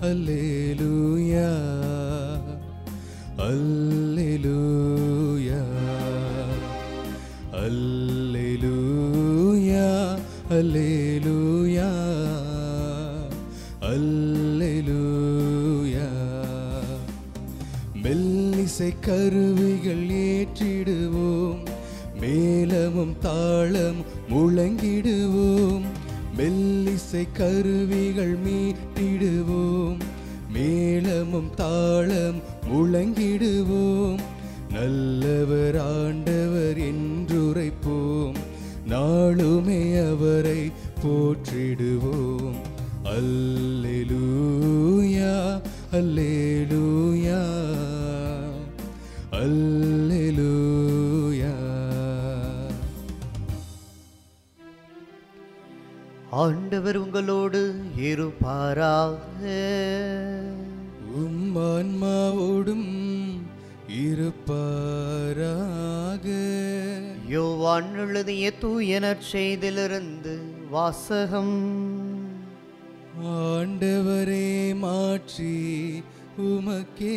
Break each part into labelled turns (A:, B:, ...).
A: அல்லேலூயா அல்லேலூயா அல்லேலூயா அல்லேலூயா அல்லேலூயா மெல்லிசை கருவிகள் ஏற்றிடுவோம் மேளமும் தாளம் முழங்கிடுவோம் மெல்லிசை கருவிகள் மீட்டிடுவோம் மேளமும் தாளம் முழங்கிடுவோம் நல்லவர் ஆண்டவர் என்றுரைப்போம் நாளுமே அவரை போற்றிடுவோம் அல்லேலூயா அல்லேலூயா அல்லேலூயா
B: ஆண்டவர் உங்களோடு இருப்பாராக
A: உம் ஆன்மாவோடும் இருப்பாராக
B: யோவான் எழுதிய தூயனர் செய்திலிருந்து வாசகம்
A: ஆண்டவரே மாற்றி உமக்கே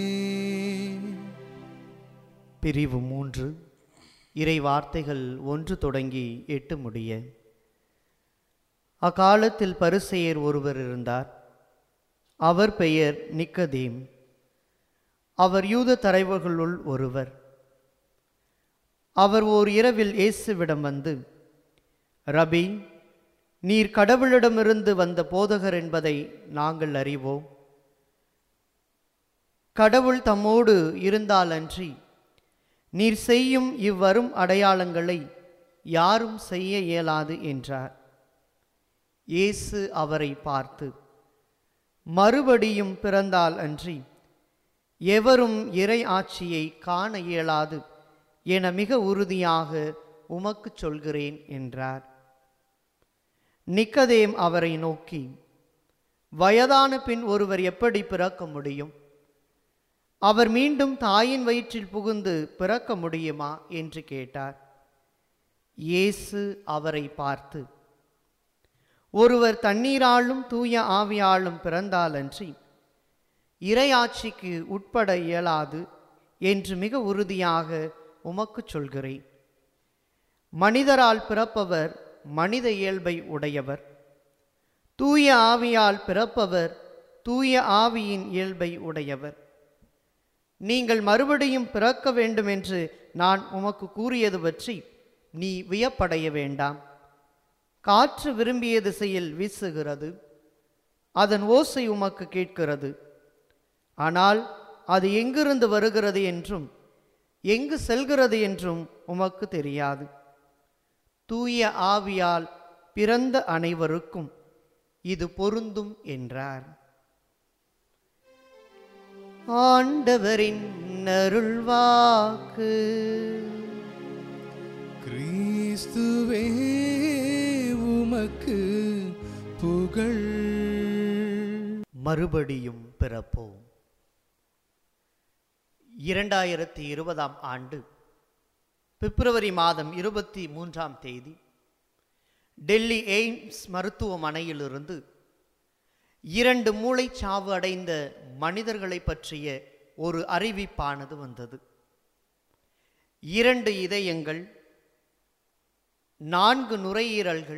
B: பிரிவு மூன்று இறை வார்த்தைகள் ஒன்று தொடங்கி எட்டு முடிய அக்காலத்தில் பரிசெயர் ஒருவர் இருந்தார் அவர் பெயர் நிக்கதேம் அவர் யூத தலைவர்களுள் ஒருவர் அவர் ஓர் இரவில் இயேசுவிடம் வந்து ரபி நீர் கடவுளிடமிருந்து வந்த போதகர் என்பதை நாங்கள் அறிவோம் கடவுள் தம்மோடு இருந்தாலன்றி நீர் செய்யும் இவ்வரும் அடையாளங்களை யாரும் செய்ய இயலாது என்றார் இயேசு அவரை பார்த்து மறுபடியும் பிறந்தால் அன்றி எவரும் இறை ஆட்சியை காண இயலாது என மிக உறுதியாக உமக்குச் சொல்கிறேன் என்றார் நிக்கதேம் அவரை நோக்கி வயதான பின் ஒருவர் எப்படி பிறக்க முடியும் அவர் மீண்டும் தாயின் வயிற்றில் புகுந்து பிறக்க முடியுமா என்று கேட்டார் இயேசு அவரை பார்த்து ஒருவர் தண்ணீராலும் தூய ஆவியாலும் பிறந்தாலன்றி இறையாட்சிக்கு உட்பட இயலாது என்று மிக உறுதியாக உமக்குச் சொல்கிறேன் மனிதரால் பிறப்பவர் மனித இயல்பை உடையவர் தூய ஆவியால் பிறப்பவர் தூய ஆவியின் இயல்பை உடையவர் நீங்கள் மறுபடியும் பிறக்க வேண்டும் என்று நான் உமக்கு கூறியது பற்றி நீ வியப்படைய வேண்டாம் காற்று விரும்பிய திசையில் வீசுகிறது அதன் ஓசை உமக்கு கேட்கிறது ஆனால் அது எங்கிருந்து வருகிறது என்றும் எங்கு செல்கிறது என்றும் உமக்கு தெரியாது தூய ஆவியால் பிறந்த அனைவருக்கும் இது பொருந்தும் என்றார் ஆண்டவரின் அருள்வாக்கு
A: கிறிஸ்துவே உமக்கு புகழ்
B: மறுபடியும் பிறப்போம் இரண்டாயிரத்தி இருபதாம் ஆண்டு பிப்ரவரி மாதம் இருபத்தி மூன்றாம் தேதி டெல்லி எய்ம்ஸ் மருத்துவமனையிலிருந்து இரண்டு மூளைச்சாவு அடைந்த மனிதர்களை பற்றிய ஒரு அறிவிப்பானது வந்தது இரண்டு இதயங்கள் நான்கு நுரையீரல்கள்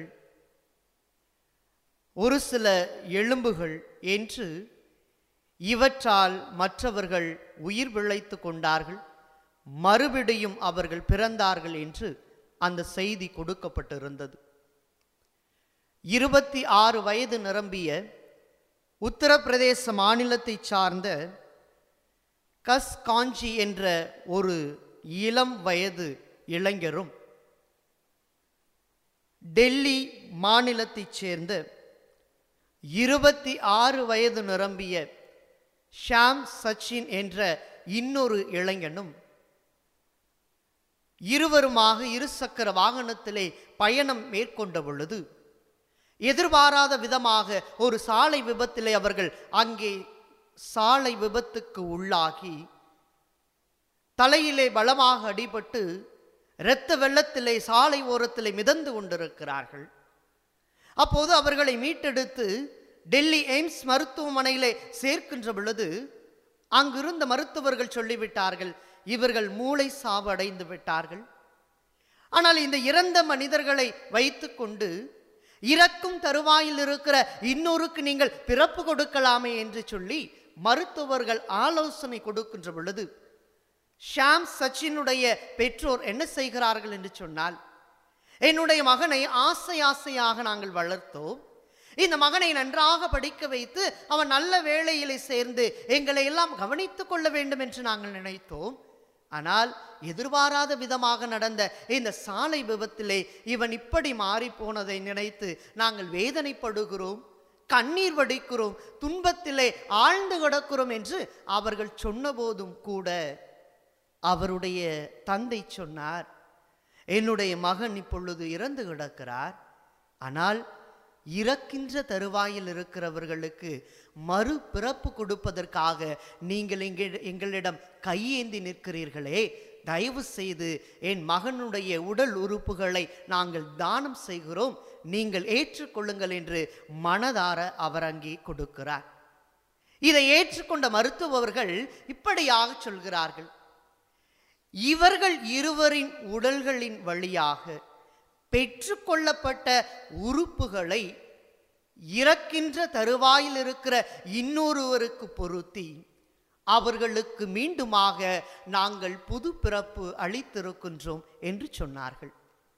B: ஒரு சில எலும்புகள் என்று இவற்றால் மற்றவர்கள் உயிர் பிழைத்து கொண்டார்கள் மறுபடியும் அவர்கள் பிறந்தார்கள் என்று அந்த செய்தி கொடுக்கப்பட்டிருந்தது இருபத்தி ஆறு வயது நிரம்பிய உத்தரப்பிரதேச மாநிலத்தைச் சார்ந்த கஸ் காஞ்சி என்ற ஒரு இளம் வயது இளைஞரும் டெல்லி மாநிலத்தைச் சேர்ந்த இருபத்தி ஆறு வயது நிரம்பிய ஷாம் சச்சின் என்ற இன்னொரு இளைஞனும் இருவருமாக இருசக்கர வாகனத்திலே பயணம் மேற்கொண்ட பொழுது எதிர்பாராத விதமாக ஒரு சாலை விபத்திலே அவர்கள் அங்கே சாலை விபத்துக்கு உள்ளாகி தலையிலே பலமாக அடிபட்டு இரத்த வெள்ளத்திலே சாலை ஓரத்திலே மிதந்து கொண்டிருக்கிறார்கள் அப்போது அவர்களை மீட்டெடுத்து டெல்லி எய்ம்ஸ் மருத்துவமனையிலே சேர்க்கின்ற பொழுது அங்கிருந்த மருத்துவர்கள் சொல்லிவிட்டார்கள் இவர்கள் மூளை சாவு அடைந்து விட்டார்கள் ஆனால் இந்த இறந்த மனிதர்களை வைத்துக்கொண்டு இறக்கும் தருவாயில் இருக்கிற இன்னொருக்கு நீங்கள் பிறப்பு கொடுக்கலாமே என்று சொல்லி மருத்துவர்கள் ஆலோசனை கொடுக்கின்ற பொழுது ஷாம் சச்சினுடைய பெற்றோர் என்ன செய்கிறார்கள் என்று சொன்னால் என்னுடைய மகனை ஆசை ஆசையாக நாங்கள் வளர்த்தோம் இந்த மகனை நன்றாக படிக்க வைத்து அவன் நல்ல வேளையிலே சேர்ந்து எங்களை எல்லாம் கவனித்துக் கொள்ள வேண்டும் என்று நாங்கள் நினைத்தோம் ஆனால் எதிர்பாராத விதமாக நடந்த இந்த சாலை விபத்திலே இவன் இப்படி மாறி போனதை நினைத்து நாங்கள் வேதனைப்படுகிறோம் கண்ணீர் வடிக்கிறோம் துன்பத்திலே ஆழ்ந்து கிடக்கிறோம் என்று அவர்கள் சொன்னபோதும் கூட அவருடைய தந்தை சொன்னார் என்னுடைய மகன் இப்பொழுது இறந்து கிடக்கிறார் ஆனால் இறக்கின்ற தருவாயில் இருக்கிறவர்களுக்கு மறு பிறப்பு கொடுப்பதற்காக நீங்கள் எங்க எங்களிடம் கையேந்தி நிற்கிறீர்களே தயவு செய்து என் மகனுடைய உடல் உறுப்புகளை நாங்கள் தானம் செய்கிறோம் நீங்கள் ஏற்றுக்கொள்ளுங்கள் என்று மனதார அவர் அங்கே கொடுக்கிறார் இதை ஏற்றுக்கொண்ட மருத்துவர்கள் இப்படியாக சொல்கிறார்கள் இவர்கள் இருவரின் உடல்களின் வழியாக பெற்றுக்கொள்ளப்பட்ட உறுப்புகளை இறக்கின்ற தருவாயில் இருக்கிற இன்னொருவருக்கு பொருத்தி அவர்களுக்கு மீண்டுமாக நாங்கள் புது பிறப்பு அளித்திருக்கின்றோம் என்று சொன்னார்கள்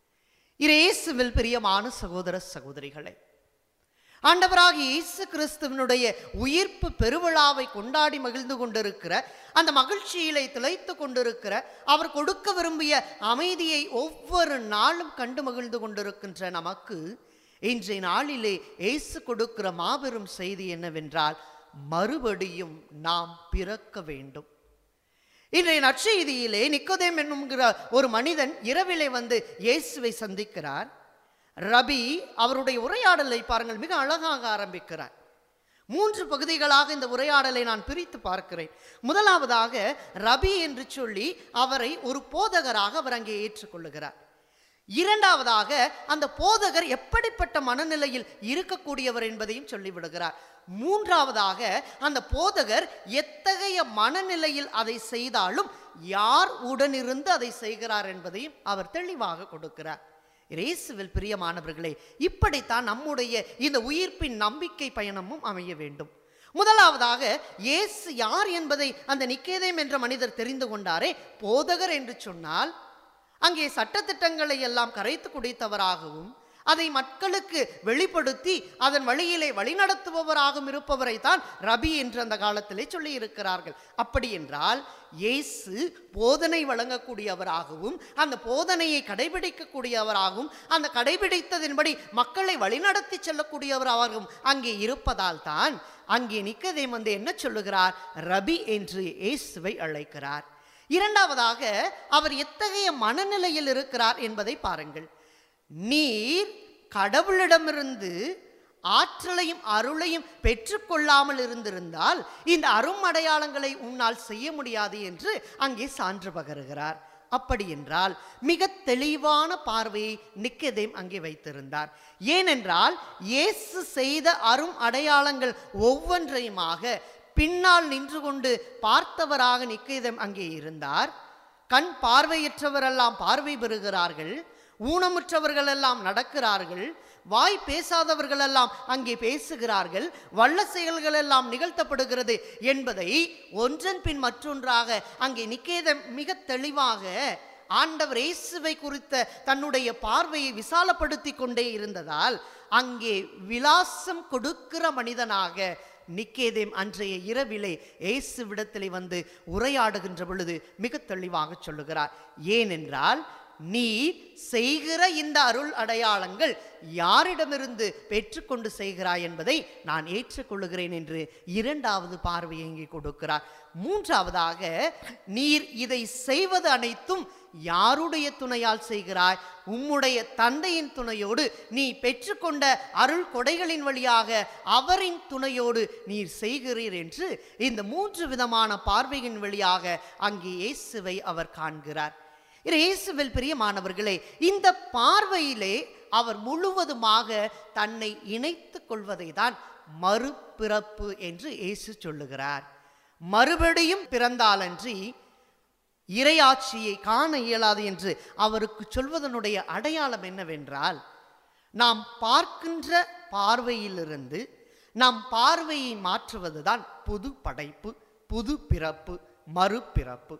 B: இயேசுவில் பிரியமான சகோதர சகோதரிகளை ஆண்டவராக இயேசு கிறிஸ்துவனுடைய உயிர்ப்பு பெருவிழாவை கொண்டாடி மகிழ்ந்து கொண்டிருக்கிற அந்த மகிழ்ச்சியிலே திளைத்து கொண்டிருக்கிற அவர் கொடுக்க விரும்பிய அமைதியை ஒவ்வொரு நாளும் கண்டு மகிழ்ந்து கொண்டிருக்கின்ற நமக்கு இன்றைய நாளிலே இயேசு கொடுக்கிற மாபெரும் செய்தி என்னவென்றால் மறுபடியும் நாம் பிறக்க வேண்டும் இன்றைய நற்செய்தியிலே நிக்கோதேம் என்னுங்கிற ஒரு மனிதன் இரவிலே வந்து இயேசுவை சந்திக்கிறார் ரபி அவருடைய உரையாடலை பாருங்கள் மிக அழகாக ஆரம்பிக்கிறார் மூன்று பகுதிகளாக இந்த உரையாடலை நான் பிரித்து பார்க்கிறேன் முதலாவதாக ரபி என்று சொல்லி அவரை ஒரு போதகராக அவர் அங்கே ஏற்றுக்கொள்ளுகிறார் இரண்டாவதாக அந்த போதகர் எப்படிப்பட்ட மனநிலையில் இருக்கக்கூடியவர் என்பதையும் சொல்லிவிடுகிறார் மூன்றாவதாக அந்த போதகர் எத்தகைய மனநிலையில் அதை செய்தாலும் யார் உடனிருந்து அதை செய்கிறார் என்பதையும் அவர் தெளிவாக கொடுக்கிறார் இயேசுவில் பிரியமானவர்களே இப்படித்தான் நம்முடைய இந்த உயிர்ப்பின் நம்பிக்கை பயணமும் அமைய வேண்டும் முதலாவதாக இயேசு யார் என்பதை அந்த நிக்கேதேம் என்ற மனிதர் தெரிந்து கொண்டாரே போதகர் என்று சொன்னால் அங்கே சட்டத்திட்டங்களை எல்லாம் கரைத்து குடித்தவராகவும் அதை மக்களுக்கு வெளிப்படுத்தி அதன் வழியிலே வழிநடத்துபவராகவும் இருப்பவரை தான் ரபி என்று அந்த காலத்திலே சொல்லி இருக்கிறார்கள் அப்படி என்றால் இயேசு போதனை வழங்கக்கூடியவராகவும் அந்த போதனையை கடைபிடிக்கக்கூடியவராகவும் அந்த கடைபிடித்ததின்படி மக்களை வழிநடத்தி செல்லக்கூடியவராகவும் அங்கே இருப்பதால் தான் அங்கே நிக்கதேம் வந்து என்ன சொல்லுகிறார் ரபி என்று இயேசுவை அழைக்கிறார் இரண்டாவதாக அவர் எத்தகைய மனநிலையில் இருக்கிறார் என்பதை பாருங்கள் நீர் கடவுளிடமிருந்து ஆற்றலையும் அருளையும் பெற்றுக்கொள்ளாமல் இருந்திருந்தால் இந்த அரும் அடையாளங்களை உன்னால் செய்ய முடியாது என்று அங்கே சான்று பகருகிறார் அப்படி என்றால் மிக தெளிவான பார்வையை நிக்கதேம் அங்கே வைத்திருந்தார் ஏனென்றால் இயேசு செய்த அரும் அடையாளங்கள் ஒவ்வொன்றையுமாக பின்னால் நின்று கொண்டு பார்த்தவராக நிக்கதேம் அங்கே இருந்தார் கண் பார்வையற்றவரெல்லாம் பார்வை பெறுகிறார்கள் ஊனமுற்றவர்கள் எல்லாம் நடக்கிறார்கள் வாய் பேசாதவர்கள் எல்லாம் அங்கே பேசுகிறார்கள் வல்ல செயல்கள் எல்லாம் நிகழ்த்தப்படுகிறது என்பதை ஒன்றன் பின் மற்றொன்றாக அங்கே நிக்கேதம் மிக தெளிவாக ஆண்டவர் இயேசுவை குறித்த தன்னுடைய பார்வையை விசாலப்படுத்தி கொண்டே இருந்ததால் அங்கே விலாசம் கொடுக்கிற மனிதனாக நிக்கேதேம் அன்றைய இரவிலே இயேசுவிடத்திலே வந்து உரையாடுகின்ற பொழுது மிக தெளிவாக சொல்லுகிறார் ஏனென்றால் நீ செய்கிற இந்த அருள் அடையாளங்கள் யாரிடமிருந்து பெற்றுக்கொண்டு செய்கிறாய் என்பதை நான் ஏற்றுக்கொள்ளுகிறேன் என்று இரண்டாவது பார்வையை இங்கே கொடுக்கிறார் மூன்றாவதாக நீர் இதை செய்வது அனைத்தும் யாருடைய துணையால் செய்கிறாய் உம்முடைய தந்தையின் துணையோடு நீ பெற்றுக்கொண்ட அருள் கொடைகளின் வழியாக அவரின் துணையோடு நீர் செய்கிறீர் என்று இந்த மூன்று விதமான பார்வையின் வழியாக அங்கே இயேசுவை அவர் காண்கிறார் இயேசுவில் பிரியமானவர்களே இந்த பார்வையிலே அவர் முழுவதுமாக தன்னை இணைத்துக் கொள்வதை தான் மறுபிறப்பு என்று இயேசு சொல்லுகிறார் மறுபடியும் பிறந்தாலன்றி இறையாட்சியை காண இயலாது என்று அவருக்கு சொல்வதனுடைய அடையாளம் என்னவென்றால் நாம் பார்க்கின்ற பார்வையிலிருந்து நம் பார்வையை மாற்றுவதுதான் புது படைப்பு புது பிறப்பு மறுபிறப்பு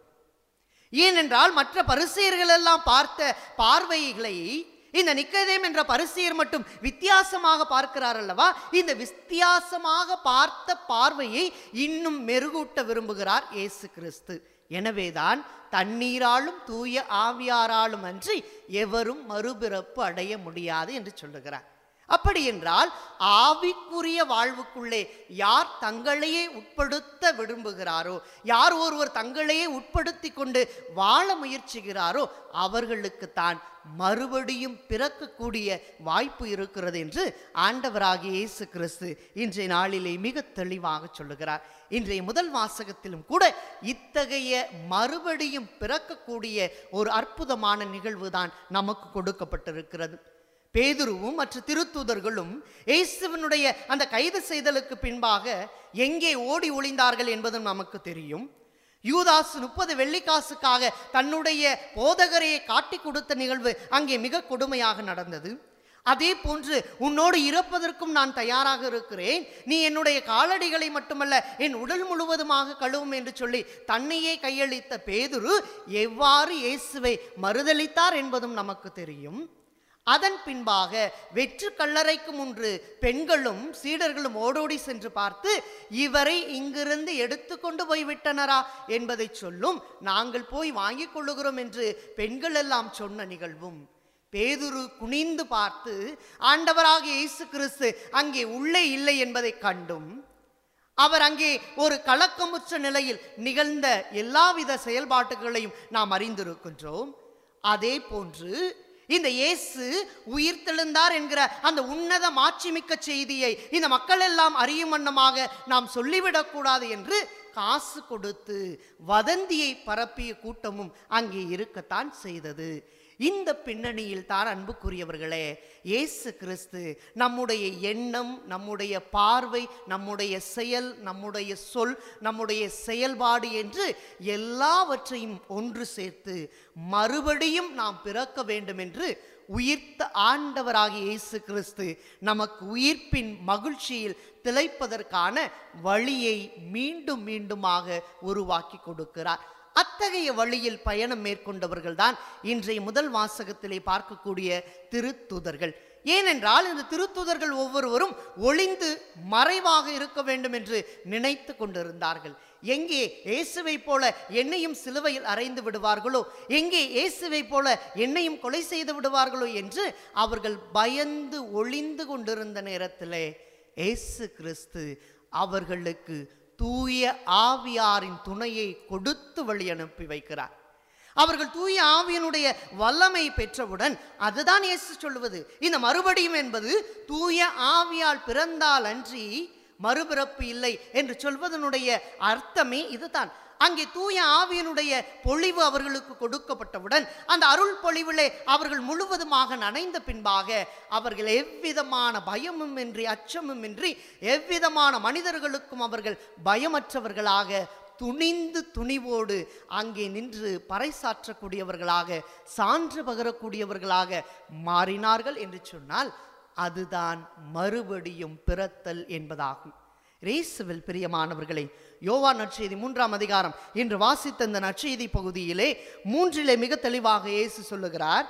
B: ஏனென்றால் மற்ற பரிசெயர்கள் எல்லாம் பார்த்த பார்வைகளை இந்த நிக்கதேம் என்ற பரிசெயர் மட்டும் வித்தியாசமாக பார்க்கிறார் அல்லவா இந்த வித்தியாசமாக பார்த்த பார்வையை இன்னும் மெருகூட்ட விரும்புகிறார் இயேசு கிறிஸ்து எனவேதான் தண்ணீராலும் தூய ஆவியாராலும் அன்றி எவரும் மறுபிறப்பு அடைய முடியாது என்று சொல்லுகிறார் அப்படி என்றால் ஆவிக்குரிய வாழ்வுக்குள்ளே யார் தங்களையே உட்படுத்த விரும்புகிறாரோ யார் ஒருவர் தங்களையே உட்படுத்தி கொண்டு வாழ முயற்சிகிறாரோ அவர்களுக்கு தான் மறுபடியும் பிறக்கக்கூடிய வாய்ப்பு இருக்கிறது என்று ஆண்டவராகிய இயேசு கிறிஸ்து இன்றைய நாளிலே மிக தெளிவாக சொல்லுகிறார் இன்றைய முதல் வாசகத்திலும் கூட இத்தகைய மறுபடியும் பிறக்கக்கூடிய ஒரு அற்புதமான நிகழ்வு தான் நமக்கு கொடுக்கப்பட்டிருக்கிறது பேதுருவும் மற்ற திருத்தூதர்களும் இயேசுவனுடைய அந்த கைது செய்தலுக்கு பின்பாக எங்கே ஓடி ஒளிந்தார்கள் என்பதும் நமக்கு தெரியும் யூதாஸ் முப்பது வெள்ளிக்காசுக்காக தன்னுடைய போதகரையை காட்டி கொடுத்த நிகழ்வு அங்கே மிக கொடுமையாக நடந்தது அதே போன்று உன்னோடு இறப்பதற்கும் நான் தயாராக இருக்கிறேன் நீ என்னுடைய காலடிகளை மட்டுமல்ல என் உடல் முழுவதுமாக கழுவும் என்று சொல்லி தன்னையே கையளித்த பேதுரு எவ்வாறு இயேசுவை மறுதளித்தார் என்பதும் நமக்கு தெரியும் அதன் பின்பாக வெற்று கல்லறைக்கு முன்று பெண்களும் சீடர்களும் ஓடோடி சென்று பார்த்து இவரை இங்கிருந்து எடுத்துக்கொண்டு போய் விட்டனரா என்பதை சொல்லும் நாங்கள் போய் வாங்கிக் கொள்ளுகிறோம் என்று பெண்கள் எல்லாம் சொன்ன நிகழ்வும் பேதுரு குனிந்து பார்த்து ஆண்டவராகிய இயேசு கிறிஸ்து அங்கே உள்ளே இல்லை என்பதை கண்டும் அவர் அங்கே ஒரு கலக்கமுற்ற நிலையில் நிகழ்ந்த எல்லாவித செயல்பாட்டுகளையும் நாம் அறிந்திருக்கின்றோம் அதே போன்று இந்த இயேசு உயிர்த்தெழுந்தார் என்கிற அந்த உன்னத மாட்சிமிக்க செய்தியை இந்த மக்கள் எல்லாம் அறியும் வண்ணமாக நாம் சொல்லிவிடக்கூடாது என்று காசு கொடுத்து வதந்தியை பரப்பிய கூட்டமும் அங்கே இருக்கத்தான் செய்தது இந்த பின்னணியில் தான் அன்புக்குரியவர்களே இயேசு கிறிஸ்து நம்முடைய எண்ணம் நம்முடைய பார்வை நம்முடைய செயல் நம்முடைய சொல் நம்முடைய செயல்பாடு என்று எல்லாவற்றையும் ஒன்று சேர்த்து மறுபடியும் நாம் பிறக்க வேண்டும் என்று உயிர்த்த ஆண்டவராகிய இயேசு கிறிஸ்து நமக்கு உயிர்ப்பின் மகிழ்ச்சியில் திளைப்பதற்கான வழியை மீண்டும் மீண்டுமாக உருவாக்கி கொடுக்கிறார் அத்தகைய வழியில் பயணம் மேற்கொண்டவர்கள்தான் இன்றைய முதல் வாசகத்திலே பார்க்கக்கூடிய திருத்துதர்கள் ஏனென்றால் இந்த திருத்துதர்கள் ஒவ்வொருவரும் ஒளிந்து மறைவாக இருக்க வேண்டும் என்று நினைத்து கொண்டிருந்தார்கள் எங்கே இயேசுவை போல என்னையும் சிலுவையில் அறைந்து விடுவார்களோ எங்கே இயேசுவை போல என்னையும் கொலை செய்து விடுவார்களோ என்று அவர்கள் பயந்து ஒளிந்து கொண்டிருந்த நேரத்திலே இயேசு கிறிஸ்து அவர்களுக்கு தூய ஆவியாரின் துணையை கொடுத்து வழி அனுப்பி வைக்கிறார் அவர்கள் தூய ஆவியனுடைய வல்லமை பெற்றவுடன் அதுதான் இயேசு சொல்லுவது இந்த மறுபடியும் என்பது தூய ஆவியால் பிறந்தால் அன்றி மறுபிறப்பு இல்லை என்று சொல்வதனுடைய அர்த்தமே இதுதான் அங்கே தூய ஆவியனுடைய பொழிவு அவர்களுக்கு கொடுக்கப்பட்டவுடன் அந்த அருள் பொழிவிலே அவர்கள் முழுவதுமாக நனைந்த பின்பாக அவர்கள் எவ்விதமான பயமும் இன்றி அச்சமும் இன்றி எவ்விதமான மனிதர்களுக்கும் அவர்கள் பயமற்றவர்களாக துணிந்து துணிவோடு அங்கே நின்று பறைசாற்றக்கூடியவர்களாக சான்று பகரக்கூடியவர்களாக மாறினார்கள் என்று சொன்னால் அதுதான் மறுபடியும் பிறத்தல் என்பதாகும் ரேசுவில் பிரியமானவர்களே யோவா நற்செய்தி மூன்றாம் அதிகாரம் இன்று வாசித்த இந்த நற்செய்தி பகுதியிலே மூன்றிலே மிக தெளிவாக இயேசு சொல்லுகிறார்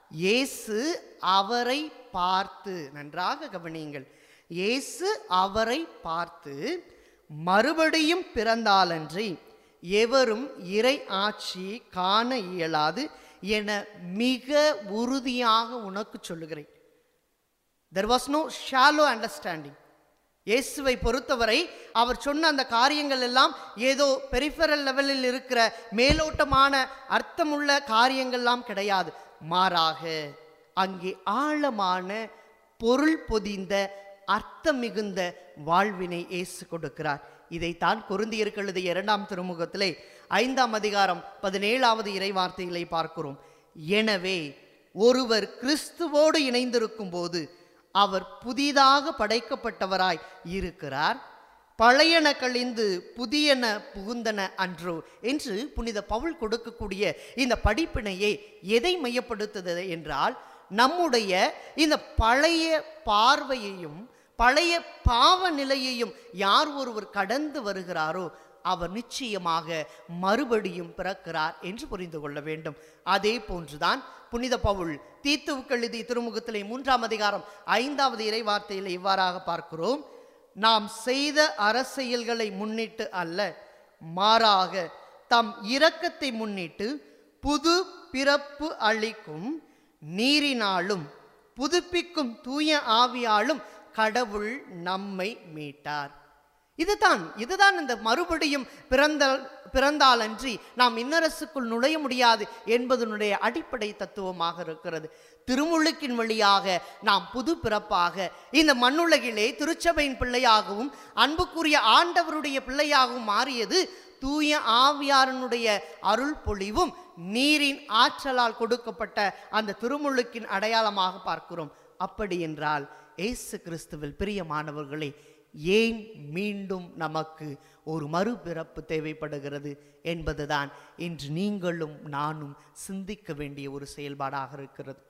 B: இயேசு அவரை பார்த்து நன்றாக கவனியுங்கள் இயேசு அவரை பார்த்து மறுபடியும் பிறந்தாலன்றி எவரும் இறை ஆட்சி காண இயலாது என மிக உறுதியாக உனக்கு சொல்லுகிறேன் there was no shallow understanding இயேசுவை பொறுத்தவரை அவர் சொன்ன அந்த காரியங்கள் எல்லாம் ஏதோ பெரிஃபரல் லெவலில் இருக்கிற மேலோட்டமான அர்த்தமுள்ள காரியங்கள்லாம் கிடையாது மாறாக அங்கே ஆழமான பொருள் பொதிந்த அர்த்தம் மிகுந்த வாழ்வினை இயேசு கொடுக்கிறார் இதைத்தான் கொருந்தியருக்கு எழுதிய இரண்டாம் திருமுகத்திலே ஐந்தாம் அதிகாரம் பதினேழாவது இறைவார்த்தைகளை பார்க்கிறோம் எனவே ஒருவர் கிறிஸ்துவோடு இணைந்திருக்கும் போது அவர் புதிதாக படைக்கப்பட்டவராய் இருக்கிறார் பழையன கழிந்து புதியன புகுந்தன அன்றோ என்று புனித பவுல் கொடுக்கக்கூடிய இந்த படிப்பினையை எதை மையப்படுத்துது என்றால் நம்முடைய இந்த பழைய பார்வையையும் பழைய பாவ நிலையையும் யார் ஒருவர் கடந்து வருகிறாரோ அவர் நிச்சயமாக மறுபடியும் பிறக்கிறார் என்று புரிந்து கொள்ள வேண்டும் அதே போன்றுதான் புனித பவுல் தீத்துவுக்கு எழுதிய திருமுகத்திலே மூன்றாம் அதிகாரம் ஐந்தாவது இறை வார்த்தையில் இவ்வாறாக பார்க்கிறோம் நாம் செய்த அரசியல்களை முன்னிட்டு அல்ல மாறாக தம் இரக்கத்தை முன்னிட்டு புது பிறப்பு அளிக்கும் நீரினாலும் புதுப்பிக்கும் தூய ஆவியாலும் கடவுள் நம்மை மீட்டார் இதுதான் இதுதான் இந்த மறுபடியும் பிறந்த பிறந்தாலன்றி நாம் இன்னரசுக்குள் நுழைய முடியாது என்பதனுடைய அடிப்படை தத்துவமாக இருக்கிறது திருமுழுக்கின் வழியாக நாம் புது பிறப்பாக இந்த மண்ணுலகிலே திருச்சபையின் பிள்ளையாகவும் அன்புக்குரிய ஆண்டவருடைய பிள்ளையாகவும் மாறியது தூய ஆவியாரனுடைய அருள் பொழிவும் நீரின் ஆற்றலால் கொடுக்கப்பட்ட அந்த திருமுழுக்கின் அடையாளமாக பார்க்கிறோம் அப்படி என்றால் இயேசு கிறிஸ்துவில் பிரியமானவர்களே ஏன் மீண்டும் நமக்கு ஒரு மறுபிறப்பு தேவைப்படுகிறது என்பதுதான் இன்று நீங்களும் நானும் சிந்திக்க வேண்டிய ஒரு செயல்பாடாக இருக்கிறது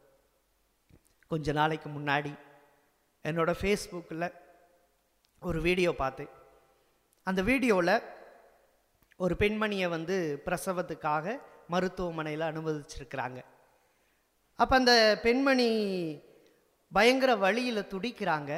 B: கொஞ்ச நாளைக்கு முன்னாடி என்னோட ஃபேஸ்புக்கில் ஒரு வீடியோ பார்த்தேன் அந்த வீடியோவில் ஒரு பெண்மணியை வந்து பிரசவத்துக்காக மருத்துவமனையில் அனுமதிச்சிருக்கிறாங்க அப்போ அந்த பெண்மணி பயங்கர வழியில் துடிக்கிறாங்க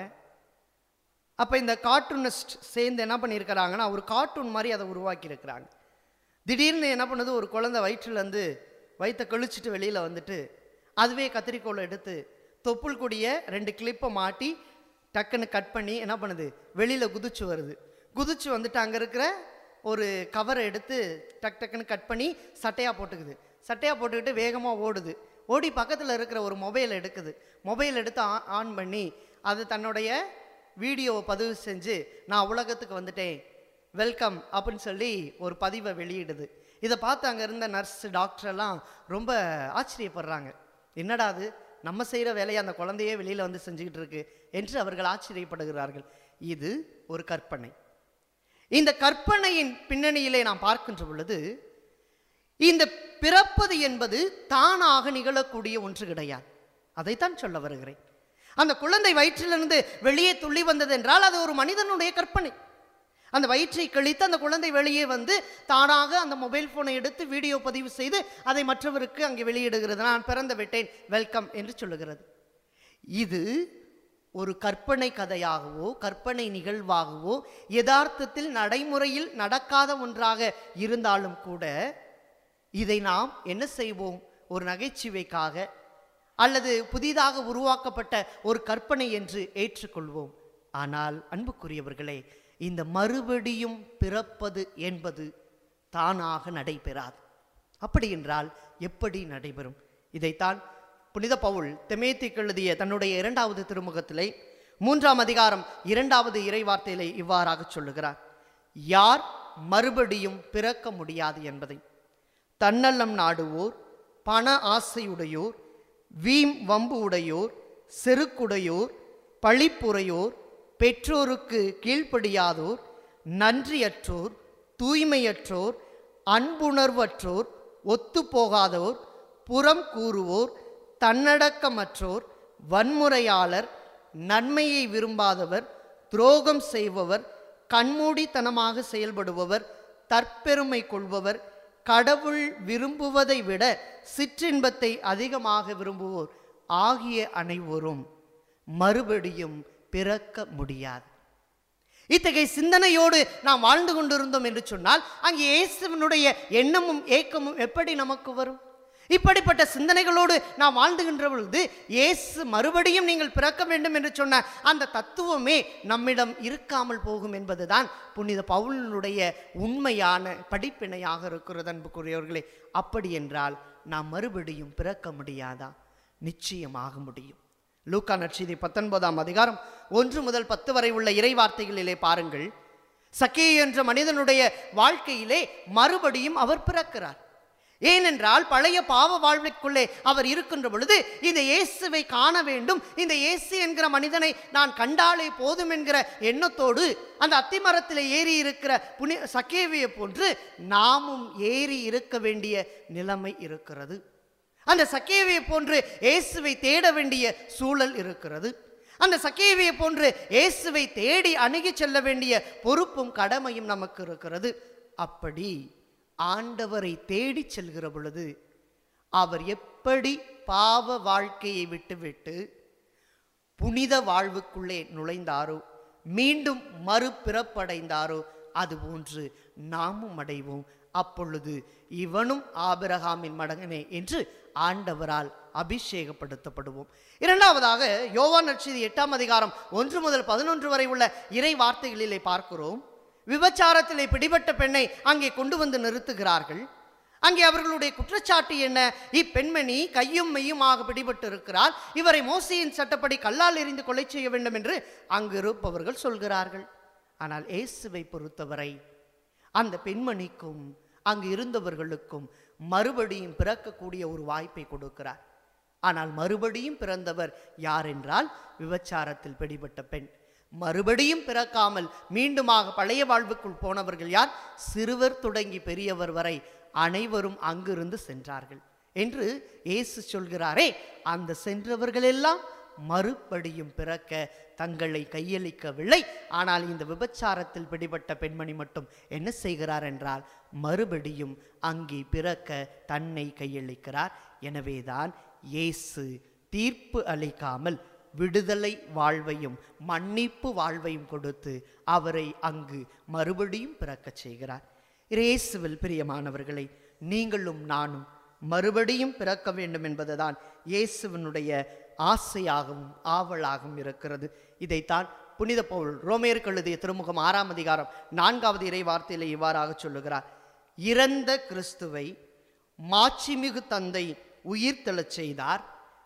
B: அப்போ இந்த கார்ட்டூனிஸ்ட் சேர்ந்து என்ன பண்ணியிருக்கிறாங்கன்னா ஒரு கார்ட்டூன் மாதிரி அதை உருவாக்கி இருக்கிறாங்க திடீர்னு என்ன பண்ணுது ஒரு குழந்தை வயிற்றுலேருந்து வயிற்றை கழிச்சிட்டு வெளியில் வந்துட்டு அதுவே கத்திரிக்கோலை எடுத்து தொப்புள் கொடிய ரெண்டு கிளிப்பை மாட்டி டக்குன்னு கட் பண்ணி என்ன பண்ணுது வெளியில் குதிச்சு வருது குதிச்சு வந்துட்டு அங்கே இருக்கிற ஒரு கவரை எடுத்து டக் டக்குன்னு கட் பண்ணி சட்டையாக போட்டுக்குது சட்டையாக போட்டுக்கிட்டு வேகமாக ஓடுது ஓடி பக்கத்தில் இருக்கிற ஒரு மொபைல் எடுக்குது மொபைல் எடுத்து ஆ- ஆன் பண்ணி அது தன்னுடைய வீடியோவை பதிவு செஞ்சு நான் உலகத்துக்கு வந்துட்டேன் வெல்கம் அப்படின்னு சொல்லி ஒரு பதிவை வெளியிடுது இதை பார்த்து அங்கே இருந்த நர்ஸ் டாக்டர் எல்லாம் ரொம்ப ஆச்சரியப்படுறாங்க என்னடா அது நம்ம செய்கிற வேலையை அந்த குழந்தையே வெளியில் வந்து செஞ்சுக்கிட்டு இருக்கு என்று அவர்கள் ஆச்சரியப்படுகிறார்கள் இது ஒரு கற்பனை இந்த கற்பனையின் பின்னணியிலே நாம் பார்க்கின்ற பொழுது இந்த பிறப்பது என்பது தானாக நிகழக்கூடிய ஒன்று கிடையாது அதைத்தான் சொல்ல வருகிறேன் அந்த குழந்தை வயிற்றிலிருந்து வெளியே துள்ளி வந்தது என்றால் அது ஒரு மனிதனுடைய கற்பனை அந்த வயிற்றை கழித்து அந்த குழந்தை வெளியே வந்து தானாக அந்த மொபைல் போனை எடுத்து வீடியோ பதிவு செய்து அதை மற்றவருக்கு அங்கே வெளியிடுகிறது நான் பிறந்து விட்டேன் வெல்கம் என்று சொல்லுகிறது இது ஒரு கற்பனை கதையாகவோ கற்பனை நிகழ்வாகவோ யதார்த்தத்தில் நடைமுறையில் நடக்காத ஒன்றாக இருந்தாலும் கூட இதை நாம் என்ன செய்வோம் ஒரு நகைச்சுவைக்காக அல்லது புதிதாக உருவாக்கப்பட்ட ஒரு கற்பனை என்று ஏற்றுக்கொள்வோம் ஆனால் அன்புக்குரியவர்களே இந்த மறுபடியும் பிறப்பது என்பது தானாக நடைபெறாது அப்படி என்றால் எப்படி நடைபெறும் இதைத்தான் புனித பவுல் தெமேத்திக்கு எழுதிய தன்னுடைய இரண்டாவது திருமுகத்திலே மூன்றாம் அதிகாரம் இரண்டாவது இறைவார்த்தையிலே இவ்வாறாக சொல்லுகிறார் யார் மறுபடியும் பிறக்க முடியாது என்பதை தன்னலம் நாடுவோர் பண ஆசையுடையோர் வீம் வம்பு உடையோர் செருக்குடையோர் பழிப்புரையோர் பெற்றோருக்கு கீழ்ப்படியாதோர் நன்றியற்றோர் தூய்மையற்றோர் அன்புணர்வற்றோர் ஒத்துப்போகாதோர் புறம் கூறுவோர் தன்னடக்கமற்றோர் வன்முறையாளர் நன்மையை விரும்பாதவர் துரோகம் செய்பவர் கண்மூடித்தனமாக செயல்படுபவர் தற்பெருமை கொள்பவர் கடவுள் விரும்புவதை விட சிற்றின்பத்தை அதிகமாக விரும்புவோர் ஆகிய அனைவரும் மறுபடியும் பிறக்க முடியாது இத்தகைய சிந்தனையோடு நாம் வாழ்ந்து கொண்டிருந்தோம் என்று சொன்னால் அங்கே இயேசுவினுடைய எண்ணமும் ஏக்கமும் எப்படி நமக்கு வரும் இப்படிப்பட்ட சிந்தனைகளோடு நாம் வாழ்ந்துகின்ற பொழுது இயேசு மறுபடியும் நீங்கள் பிறக்க வேண்டும் என்று சொன்ன அந்த தத்துவமே நம்மிடம் இருக்காமல் போகும் என்பதுதான் புனித பவுலினுடைய உண்மையான படிப்பினையாக இருக்கிறது அன்புக்குரியவர்களே அப்படி என்றால் நாம் மறுபடியும் பிறக்க முடியாதா நிச்சயமாக முடியும் லூக்கா நற்செய்தி பத்தொன்பதாம் அதிகாரம் ஒன்று முதல் பத்து வரை உள்ள இறை வார்த்தைகளிலே பாருங்கள் சக்கே என்ற மனிதனுடைய வாழ்க்கையிலே மறுபடியும் அவர் பிறக்கிறார் ஏனென்றால் பழைய பாவ வாழ்விற்குள்ளே அவர் இருக்கின்ற பொழுது இந்த இயேசுவை காண வேண்டும் இந்த இயேசு என்கிற மனிதனை நான் கண்டாலே போதும் என்கிற எண்ணத்தோடு அந்த அத்திமரத்தில் ஏறி இருக்கிற புனி சக்கேவியை போன்று நாமும் ஏறி இருக்க வேண்டிய நிலைமை இருக்கிறது அந்த சக்கேவியை போன்று இயேசுவை தேட வேண்டிய சூழல் இருக்கிறது அந்த சக்கேவியை போன்று இயேசுவை தேடி அணுகி செல்ல வேண்டிய பொறுப்பும் கடமையும் நமக்கு இருக்கிறது அப்படி ஆண்டவரை தேடி செல்கிற பொழுது அவர் எப்படி பாவ வாழ்க்கையை விட்டுவிட்டு புனித வாழ்வுக்குள்ளே நுழைந்தாரோ மீண்டும் மறுபிறப்படைந்தாரோ அதுபோன்று நாமும் அடைவோம் அப்பொழுது இவனும் ஆபிரகாமின் மடங்கனே என்று ஆண்டவரால் அபிஷேகப்படுத்தப்படுவோம் இரண்டாவதாக யோவான் நட்சதி எட்டாம் அதிகாரம் ஒன்று முதல் பதினொன்று வரை உள்ள இறை வார்த்தைகளிலே பார்க்கிறோம் விபச்சாரத்திலே பிடிபட்ட பெண்ணை அங்கே கொண்டு வந்து நிறுத்துகிறார்கள் அங்கே அவர்களுடைய குற்றச்சாட்டு என்ன இப்பெண்மணி கையும் மெய்யுமாக பிடிபட்டு இருக்கிறார் இவரை மோசையின் சட்டப்படி கல்லால் எறிந்து கொலை செய்ய வேண்டும் என்று அங்கு இருப்பவர்கள் சொல்கிறார்கள் ஆனால் இயேசுவை பொறுத்தவரை அந்த பெண்மணிக்கும் அங்கு இருந்தவர்களுக்கும் மறுபடியும் பிறக்கக்கூடிய ஒரு வாய்ப்பை கொடுக்கிறார் ஆனால் மறுபடியும் பிறந்தவர் யார் என்றால் விபச்சாரத்தில் பிடிபட்ட பெண் மறுபடியும் பிறக்காமல் மீண்டுமாக பழைய வாழ்வுக்குள் போனவர்கள் யார் சிறுவர் தொடங்கி பெரியவர் வரை அனைவரும் அங்கிருந்து சென்றார்கள் என்று இயேசு சொல்கிறாரே அந்த சென்றவர்கள் எல்லாம் மறுபடியும் பிறக்க தங்களை கையளிக்கவில்லை ஆனால் இந்த விபச்சாரத்தில் பிடிபட்ட பெண்மணி மட்டும் என்ன செய்கிறார் என்றால் மறுபடியும் அங்கே பிறக்க தன்னை கையளிக்கிறார் எனவேதான் இயேசு தீர்ப்பு அளிக்காமல் விடுதலை வாழ்வையும் மன்னிப்பு வாழ்வையும் கொடுத்து அவரை அங்கு மறுபடியும் பிறக்கச் செய்கிறார் இயேசுவில் பிரியமானவர்களை நீங்களும் நானும் மறுபடியும் பிறக்க வேண்டும் என்பதுதான் இயேசுவினுடைய ஆசையாகவும் ஆவலாகவும் இருக்கிறது இதைத்தான் புனித பவுல் ரோமேருக்கு எழுதிய திருமுகம் ஆறாம் அதிகாரம் நான்காவது இறை வார்த்தையிலே இவ்வாறாக சொல்லுகிறார் இறந்த கிறிஸ்துவை மாட்சிமிகு தந்தை உயிர்த்தெழச் செய்தார்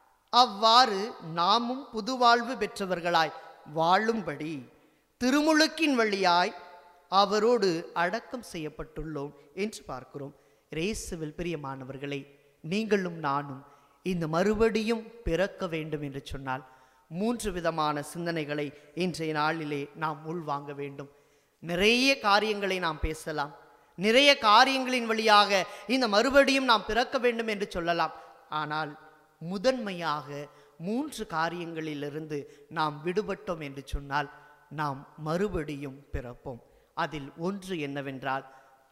B: அவ்வாறு நாமும் புதுவாழ்வு பெற்றவர்களாய் வாழும்படி திருமுழுக்கின் வழியாய் அவரோடு அடக்கம் செய்யப்பட்டுள்ளோம் என்று பார்க்கிறோம் இயேசுவில் பிரியமானவர்களே நீங்களும் நானும் இந்த மறுபடியும் பிறக்க வேண்டும் என்று சொன்னால் மூன்று விதமான சிந்தனைகளை இன்றைய நாளிலே நாம் உள்வாங்க வேண்டும் நிறைய காரியங்களை நாம் பேசலாம் நிறைய காரியங்களின் வழியாக இந்த மறுபடியும் நாம் பிறக்க வேண்டும் என்று சொல்லலாம் ஆனால் முதன்மையாக மூன்று காரியங்களிலிருந்து நாம் விடுபட்டோம் என்று சொன்னால் நாம் மறுபடியும் பிறப்போம் அதில் ஒன்று என்னவென்றால்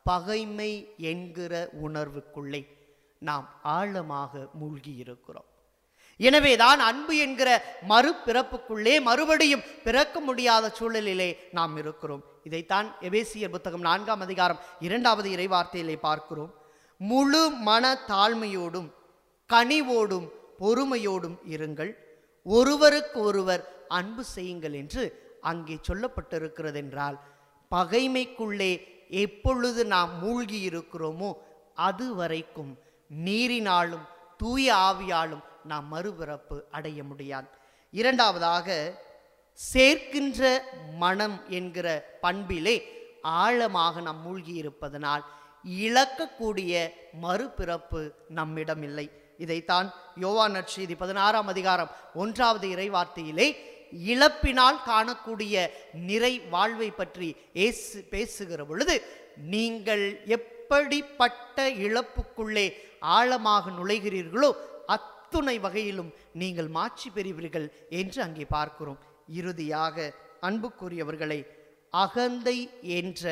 B: பகைமை என்கிற உணர்வுக்குள்ளே நாம் ஆழமாக மூழ்கி இருக்கிறோம் எனவேதான் அன்பு என்கிற மறுபிறப்புக்குள்ளே மறுபடியும் பிறக்க முடியாத சூழலிலே நாம் இருக்கிறோம் இதைத்தான் எபேசியர் புத்தகம் நான்காம் அதிகாரம் இரண்டாவது இறைவார்த்தையிலே பார்க்கிறோம் முழு மன தாழ்மையோடும் கனிவோடும் பொறுமையோடும் இருங்கள் ஒருவருக்கு ஒருவர் அன்பு செய்யுங்கள் என்று அங்கே சொல்லப்பட்டிருக்கிறது என்றால் பகைமைக்குள்ளே எப்பொழுது நாம் மூழ்கி இருக்கிறோமோ அது வரைக்கும் நீரினாலும் தூய ஆவியாலும் நாம் மறுபிறப்பு அடைய முடியாது இரண்டாவதாக சேர்க்கின்ற மனம் என்கிற பண்பிலே ஆழமாக நாம் மூழ்கி இருப்பதனால் இழக்கக்கூடிய மறுபிறப்பு நம்மிடம் இல்லை இதைத்தான் யோவான் நற்செய்தி பதினாறாம் அதிகாரம் ஒன்றாவது இறைவார்த்தையிலே இழப்பினால் காணக்கூடிய நிறை வாழ்வை பற்றி ஏசு பேசுகிற பொழுது நீங்கள் எப்படிப்பட்ட இழப்புக்குள்ளே ஆழமாக நுழைகிறீர்களோ அத்துணை வகையிலும் நீங்கள் மாட்சி பெறுவீர்கள் என்று அங்கே பார்க்கிறோம் இறுதியாக அன்புக்குரியவர்களை அகந்தை என்ற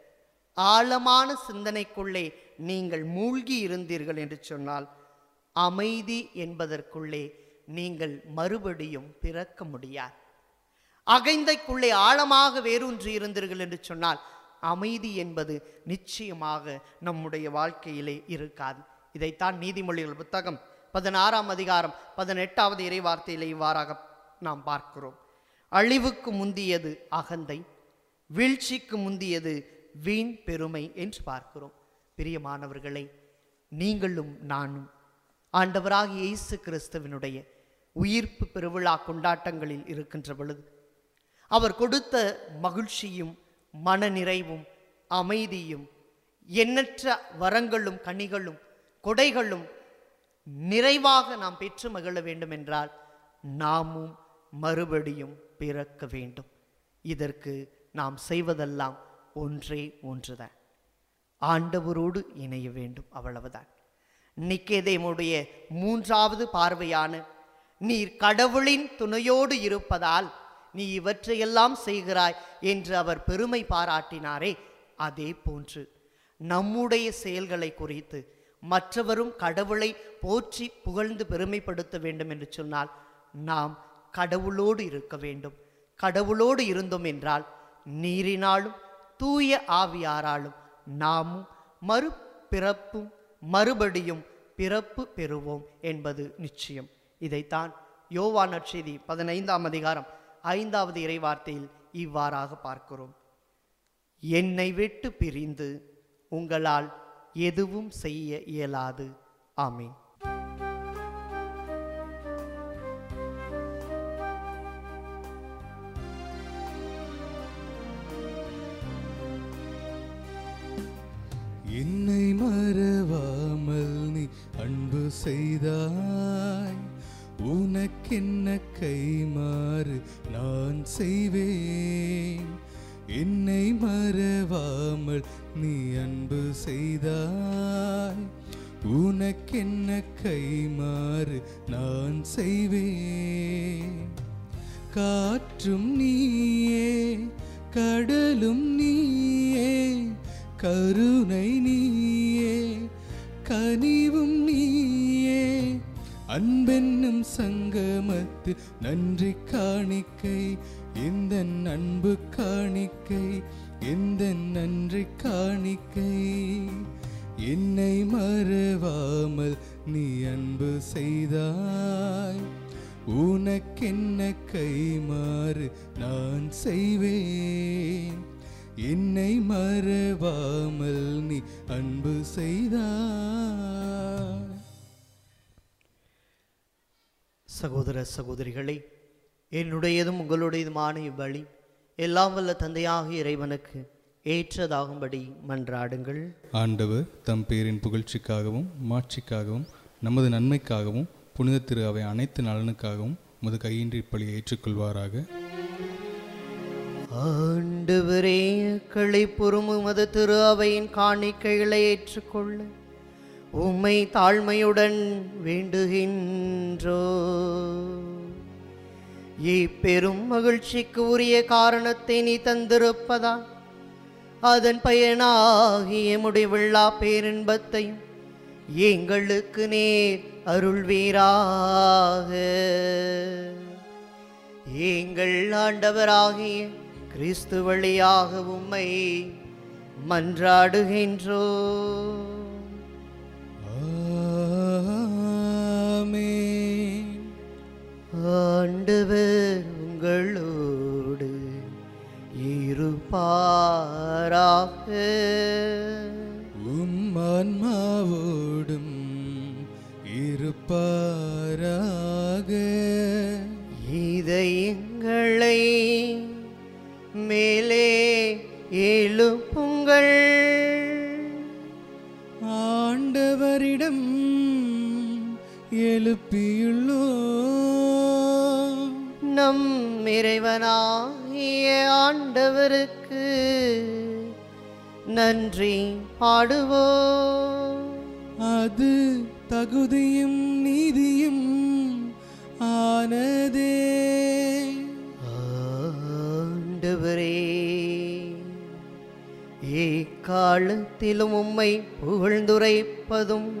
B: ஆழமான சிந்தனைக்குள்ளே நீங்கள் மூழ்கி இருந்தீர்கள் என்று சொன்னால் அமைதி என்பதற்குள்ளே நீங்கள் மறுபடியும் பிறக்க முடியாது அகைந்தைக்குள்ளே ஆழமாக வேரூன்றி இருந்தீர்கள் என்று சொன்னால் அமைதி என்பது நிச்சயமாக நம்முடைய வாழ்க்கையிலே இருக்காது இதைத்தான் நீதிமொழிகள் புத்தகம் பதினாறாம் அதிகாரம் பதினெட்டாவது இறை வார்த்தையிலே இவ்வாறாக நாம் பார்க்கிறோம் அழிவுக்கு முந்தியது அகந்தை வீழ்ச்சிக்கு முந்தியது வீண் பெருமை என்று பார்க்கிறோம் பிரியமானவர்களே நீங்களும் நானும் ஆண்டவராகிய இயேசு கிறிஸ்துவினுடைய உயிர்ப்பு பெருவிழா கொண்டாட்டங்களில் இருக்கின்ற பொழுது அவர் கொடுத்த மகிழ்ச்சியும் மனநிறைவும் அமைதியும் எண்ணற்ற வரங்களும் கனிகளும் கொடைகளும் நிறைவாக நாம் பெற்று மகிழ வேண்டும் என்றால் நாமும் மறுபடியும் பிறக்க வேண்டும் இதற்கு நாம் செய்வதெல்லாம் ஒன்றே ஒன்றுதான் ஆண்டவரோடு இணைய வேண்டும் அவ்வளவுதான் நிக்கேதேமுடைய மூன்றாவது பார்வையான நீர் கடவுளின் துணையோடு இருப்பதால் நீ இவற்றையெல்லாம் செய்கிறாய் என்று அவர் பெருமை பாராட்டினாரே அதே போன்று நம்முடைய செயல்களை குறித்து மற்றவரும் கடவுளை போற்றி புகழ்ந்து பெருமைப்படுத்த வேண்டும் என்று சொன்னால் நாம் கடவுளோடு இருக்க வேண்டும் கடவுளோடு இருந்தோம் என்றால் நீரினாலும் தூய ஆவியாராலும் நாமும் மறுபிறப்பும் மறுபடியும் பிறப்பு பெறுவோம் என்பது நிச்சயம் இதைத்தான் யோவான் நற்செய்தி பதினைந்தாம் அதிகாரம் ஐந்தாவது இறைவார்த்தையில் இவ்வாறாக பார்க்கிறோம் என்னை விட்டு பிரிந்து உங்களால் எதுவும் செய்ய இயலாது ஆமீன்
A: என்னை மறவாமல் நீ அன்பு செய்தாய் உனக்கென்ன கைமாறு நான் செய்வேன் என்னை மறவாமல் நீ அன்பு செய்தாய் உனக்கென்ன கைமாறு நான் செய்வேன் காற்றும் நீயே கடலும் நீயே கருணை நீயே கனிவும் நீயே அன்பென்னும் சங்கமத்தில் நன்றி காணிக்கை எந்த அன்பு காணிக்கை எந்த நன்றி காணிக்கை என்னை மறவாமல் நீ அன்பு செய்தாய் உனக்கென்ன கைமாறு நான் செய்வேன் என்னை மறவாமல் நீ அன்பு செய்தாய்
B: சகோதர சகோதரிகளே என்னுடையதும் உங்களுடையதுமான இவ்வழி எல்லாம் வல்ல தந்தையாக இறைவனுக்கு ஏற்றதாகும்படி மன்றாடுங்கள்
A: ஆண்டவர் தம் பேரின் புகழ்ச்சிக்காகவும் மாட்சிக்காகவும் நமது நன்மைக்காகவும் புனித திரு அவை அனைத்து நலனுக்காகவும் முது கையின்றி பழியை ஏற்றுக்கொள்வாராக
B: ஆண்டவரே களை பொறுமுமது திரு அவையின் காணிக்கைகளை ஏற்றுக்கொள்ள உம்மை தாழ்மையுடன் வேண்டுகின்றோ இப்பெரும் மகிழ்ச்சிக்கு உரிய காரணத்தை நீ தந்திருப்பதால் அதன் பயனாகிய முடிவில்லா பேரின்பத்தையும் எங்களுக்கு நேர் அருள்வீராக எங்கள் ஆண்டவராகிய கிறிஸ்து வழியாக உம்மை மன்றாடுகின்றோ
A: ஆமென்.
B: ஆண்டவர் உங்களோடு இருப்பாராக
A: உம் ஆன்மாவோடும் இருப்பாராக
B: இதயங்களை மேலே எழுப்புங்கள்
A: ஆண்டவரிடம் எழுப்பியுள்ளோ
B: நம் இறைவனாகிய ஆண்டவருக்கு நன்றி பாடுவோம்
A: அது தகுதியும் நீதியும் ஆனதே
B: ஆண்டவரே எக்காலத்திலும் உம்மை புகழ்ந்துரைப்பதும்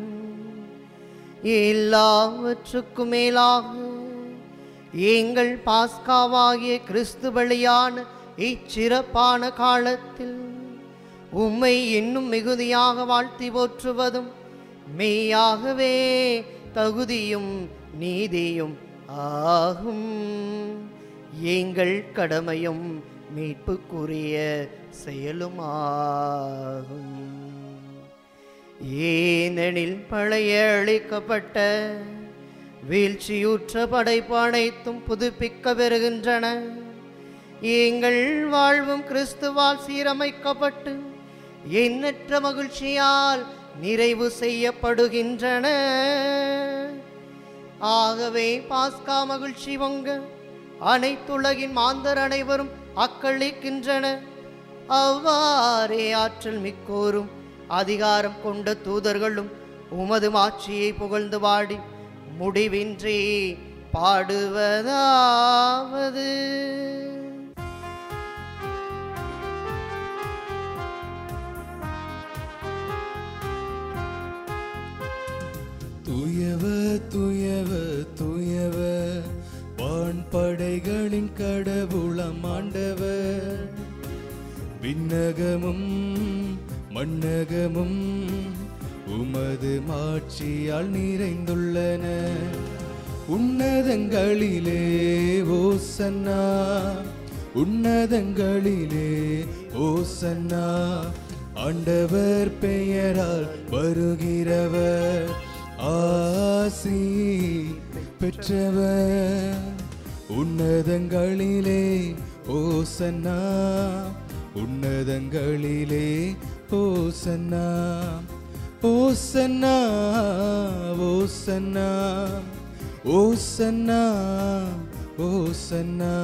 B: எல்லாவற்றுக்கும் மேலாக எங்கள் பாஸ்காவாகிய கிறிஸ்து பலியான இச்சிறப்பான காலத்தில் உம்மை இன்னும் மிகுதியாக வாழ்த்தி போற்றுவதும் மெய்யாகவே தகுதியும் நீதியும் ஆகும் எங்கள் கடமையும் மீட்புக்குரிய செயலுமாகும் ஏனெனில் பழைய அழிக்கப்பட்ட வீழ்ச்சியுற்ற படைப்பு அனைத்தும் புதுப்பிக்க பெறுகின்றன எங்கள் வாழ்வும் கிறிஸ்துவால் சீரமைக்கப்பட்டு எண்ணற்ற மகிழ்ச்சியால் நிறைவு செய்யப்படுகின்றன ஆகவே பாஸ்கா மகிழ்ச்சி பொங்க அனைத்துலகின் மாந்தர் அனைவரும் அக்களிக்கின்றன அவ்வாறே ஆற்றல் மிக்கோரும் அதிகாரம் கொண்ட தூதர்களும் உமது மாட்சியை புகழ்ந்து பாடி முடிவின்றி பாடுவதாவது
A: தூயவ தூயவ தூயவ வான்படைகளின் கடவுளம் ஆண்டவர் விண்ணகமும் மண்ணகமும் உமது மாட்சியால் நிறைந்துள்ளன உன்னதங்களிலே ஓசன்னா உன்னதங்களிலே ஓசன்னா ஆண்டவர் பெயரால் வருகிறவர் ஆசி பெற்றவர் உன்னதங்களிலே ஓசன்னா உன்னதங்களிலே ஓசன்னா ஓசன்னா ஓசன்னா ஓசன்னா ஓசன்னா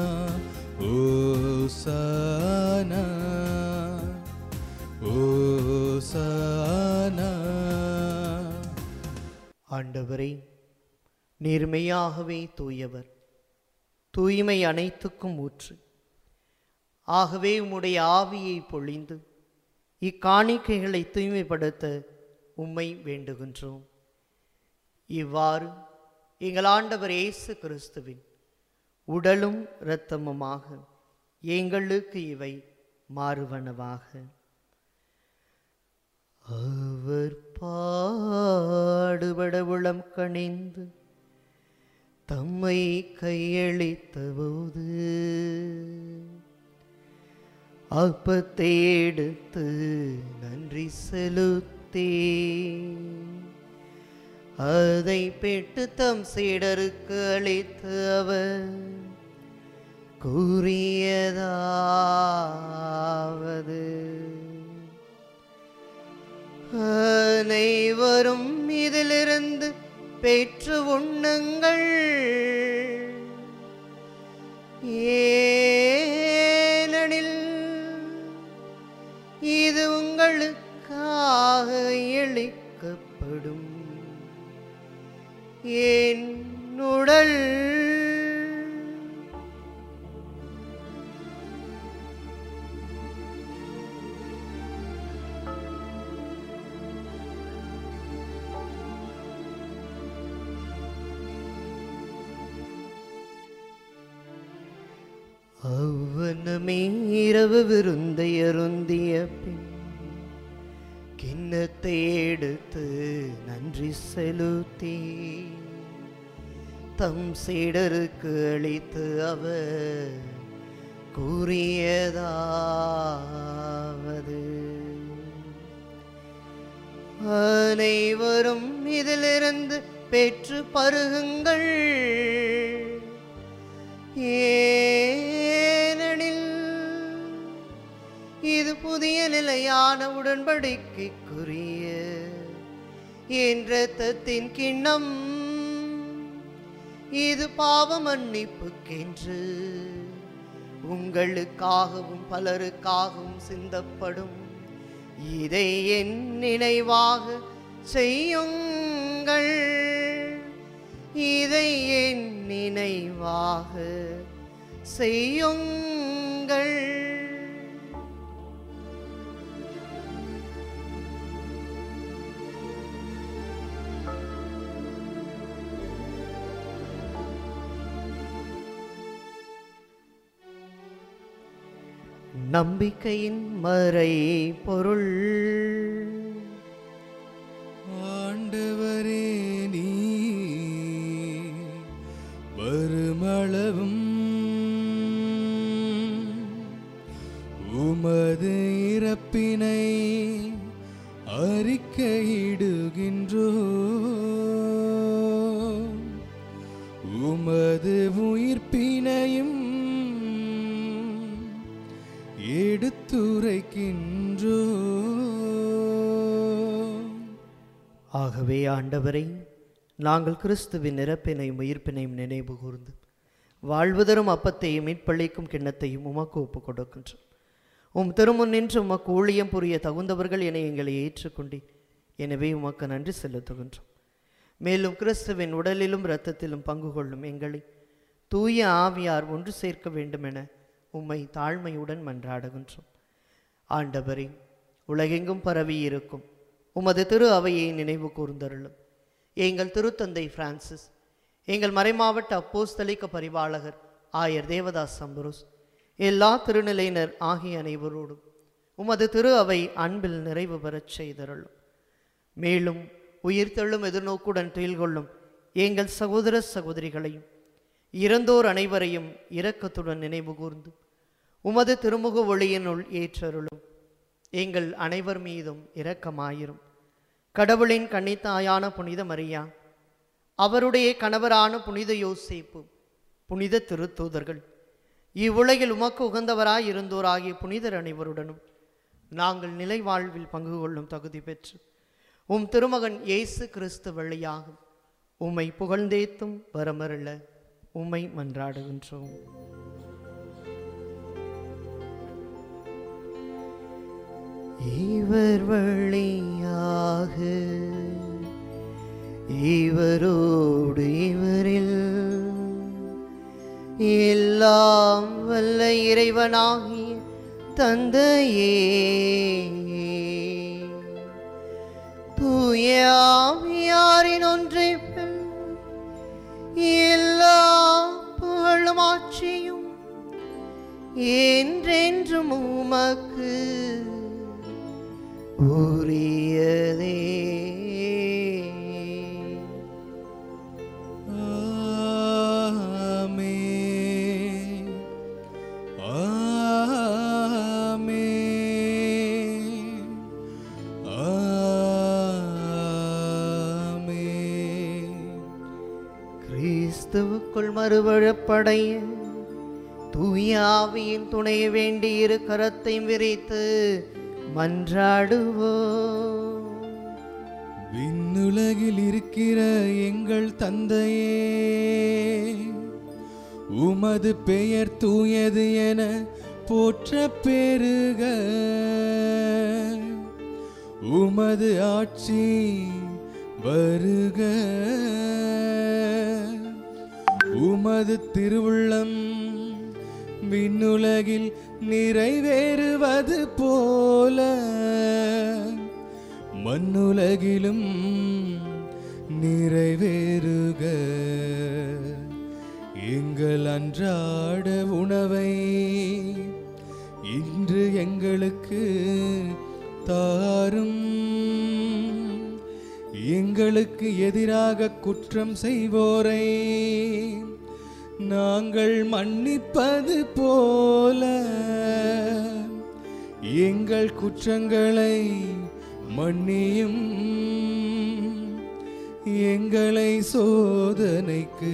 A: ஓசானா ஓசானா
B: ஆண்டவரே நேர்மையாகவே தூயவர் தூய்மை அனைத்துக்கும் ஊற்று ஆகவே உம்முடைய ஆவியை பொழிந்து இக்காணிக்கைகளை தூய்மைப்படுத்த உம்மை வேண்டுகின்றோம் இவ்வாறு எங்கள் ஆண்டவர் இயேசு கிறிஸ்துவின் உடலும் இரத்தமுமாக எங்களுக்கு இவை மாறுவனவாக அவர் பாடுபட உளம் கணிந்து தம்மை கையளித்த போது அப்பத்தை எடுத்து நன்றி செலுத்தி அதை பெற்று தம் சீடருக்கு அளித்து அவர் கூறியதாவது அனைவரும் இதிலிருந்து பெற்று உண்ணுங்கள் ஏனெனில் இது உங்களுக்காக எளிக்கப்படும் என் உடல் அவ்வனமே இரவு விருந்தை அருந்திய பின் கிண்ணத்தை எடுத்து நன்றி செலுத்தி தம் சீடருக்கு அளித்து அவர் கூறியதாவது அனைவரும் இதிலிருந்து பெற்று பருகுங்கள் ஏனெனில் இது புதிய நிலையான உடன்படிக்கைக்குரிய என் இரத்தத்தின் கிண்ணம் இது பாவ மன்னிப்புக்கென்று உங்களுக்காகவும் பலருக்காகவும் சிந்தப்படும் இதை என் நினைவாக செய்யுங்கள் இதை என் நினைவாக செய்யுங்கள் நம்பிக்கையின் மறை பொருள்
A: ஆண்டவரே நீ வருமளவும் உமது இறப்பினை அறிக்கையிடுகின்றோ உமது உயிர்ப்பினையும் எடுத்துரைக்கின்றோ
B: ஆகவே ஆண்டவரை நாங்கள் கிறிஸ்துவின் இறப்பினையும் உயிர்ப்பினையும் நினைவு கூர்ந்து வாழ்வு தரும் அப்பத்தையும் மீட்பளிக்கும் கிண்ணத்தையும் உமக்கு ஒப்புக் கொடுக்கின்றோம் உம் திருமுன் நின்று உமக்கு ஊழியம் புரிய தகுந்தவர்கள் என எங்களை ஏற்றுக்கொண்டீர் எனவே உமக்கு நன்றி செலுத்துகின்றோம் மேலும் கிறிஸ்துவின் உடலிலும் இரத்தத்திலும் பங்கு கொள்ளும் எங்களை தூய ஆவியார் ஒன்று சேர்க்க வேண்டுமென உம்மை தாழ்மையுடன் மன்றாடுகின்றோம் ஆண்டவரே உலகெங்கும் பரவி இருக்கும் உமது திரு அவையை நினைவு கூர்ந்தருளும் எங்கள் திருத்தந்தை பிரான்சிஸ் எங்கள் மறைமாவட்ட அப்போஸ்தலிக்க பரிபாலகர் ஆயர் தேவதாஸ் சம்பரோஸ் எல்லா திருநிலையினர் ஆகிய அனைவரோடும் உமது திரு அவை அன்பில் நிறைவு பெறச் செய்தருளும் மேலும் உயிர்த்தெழும் எதிர்நோக்குடன் துயில் கொள்ளும் எங்கள் சகோதர சகோதரிகளையும் இறந்தோர் அனைவரையும் இரக்கத்துடன் நினைவு கூர்ந்து உமது திருமுக ஒளியினுள் ஏற்றருளும் எங்கள் அனைவர் மீதும் இரக்கமாயிரும் கடவுளின் கன்னித்தாயான புனித மரியா அவருடைய கணவரான புனித யோசேப்பு புனித திருத்தூதர்கள் இவ்வுலகில் உமக்கு உகந்தவராய் இருந்தோராகிய புனிதர் அனைவருடனும் நாங்கள் நிலை வாழ்வில் பங்கு கொள்ளும் தகுதி பெற்று உம் திருமகன் இயேசு கிறிஸ்து வழியாகும் உம்மை புகழ்ந்தேத்தும் வரமருள உம்மை மன்றாடுகின்றோம் இவர் வழியாக இவரோடு இவரில் எல்லாம் வல்ல இறைவனாகிய தந்தையே தூய ஆவியாரின் ஒன்றைப்பில் எல்லா புகழும் ஆட்சியும் என்றென்றும் உமக்கு உரியதே
A: ஆமென். ஆமென். ஆமென்.
B: கிறிஸ்துவுக்குள் மறுவழப்படைய தூய ஆவியின் துணை வேண்டி இரு கரத்தையும் விரித்து மன்றாடுவோம்
A: விண்ணுலகில் இருக்கிற எங்கள் தந்தையே உமது பெயர் தூயது என போற்ற பெருக உமது ஆட்சி வருக உமது திருவுள்ளம் விண்ணுலகில் நிறைவேறுவது போல மண்ணுலகிலும் நிறைவேறுக எங்கள் அன்றாட உணவை இன்று எங்களுக்கு தாரும் எங்களுக்கு எதிராக குற்றம் செய்வோரை நாங்கள் மன்னிப்பது போல எங்கள் குற்றங்களை மன்னியும் எங்களை சோதனைக்கு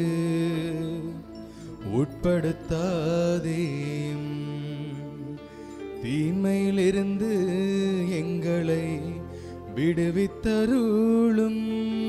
A: உட்படுத்தாதேயும் தீமையிலிருந்து எங்களை விடுவித்தருளும்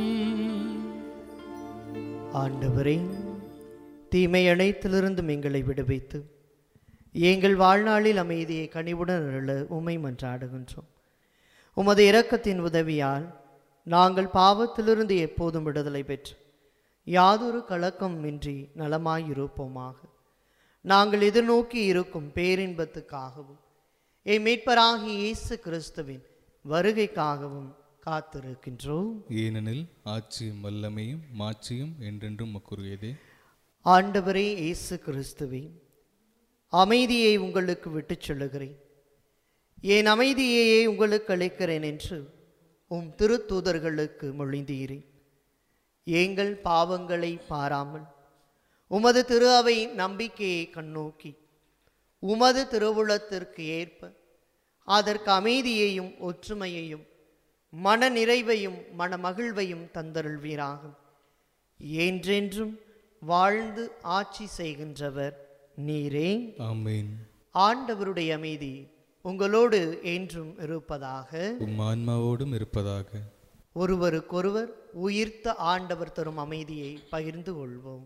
B: ஆண்டவரே தீமை அனைத்திலிருந்தும் எங்களை விடுவித்து எங்கள் வாழ்நாளில் அமைதியை கனிவுடன் அருள உமை மன்றாடுகின்றோம் உமது இரக்கத்தின் உதவியால் நாங்கள் பாவத்திலிருந்து எப்போதும் விடுதலை பெற்று யாதொரு கலக்கம் இன்றி நலமாயிருப்போமாக நாங்கள் எதிர்நோக்கி இருக்கும் பேரின்பத்துக்காகவும் என் மீட்பராகிய இயேசு கிறிஸ்துவின் வருகைக்காகவும் காத்திருக்கின்றோம்
A: ஏனெனில் ஆட்சியும் வல்லமையும் மாட்சியும் என்றென்றும் மக்குரியதே
B: ஆண்டவரே இயேசு கிறிஸ்துவே அமைதியை உங்களுக்கு விட்டுச் சொல்லுகிறேன் என் அமைதியையே உங்களுக்கு அளிக்கிறேன் என்று உம் திருத்தூதர்களுக்கு மொழிந்தீரே எங்கள் பாவங்களை பாராமல் உமது திரு அவை நம்பிக்கையை கண்ணோக்கி உமது திருவுளத்திற்கு ஏற்ப அதற்கு அமைதியையும் ஒற்றுமையையும் மன நிறைவையும் மனமகிழ்வையும் தந்தருள்வீராகும் என்றென்றும் வாழ்ந்து ஆட்சி செய்கின்றவர் நீரே
A: ஆமென்
B: ஆண்டவருடைய அமைதி உங்களோடு என்றும் இருப்பதாக
A: உம் ஆன்மாவோடும் இருப்பதாக
B: ஒருவருக்கொருவர் உயிர்த்த ஆண்டவர் தரும் அமைதியை பகிர்ந்து கொள்வோம்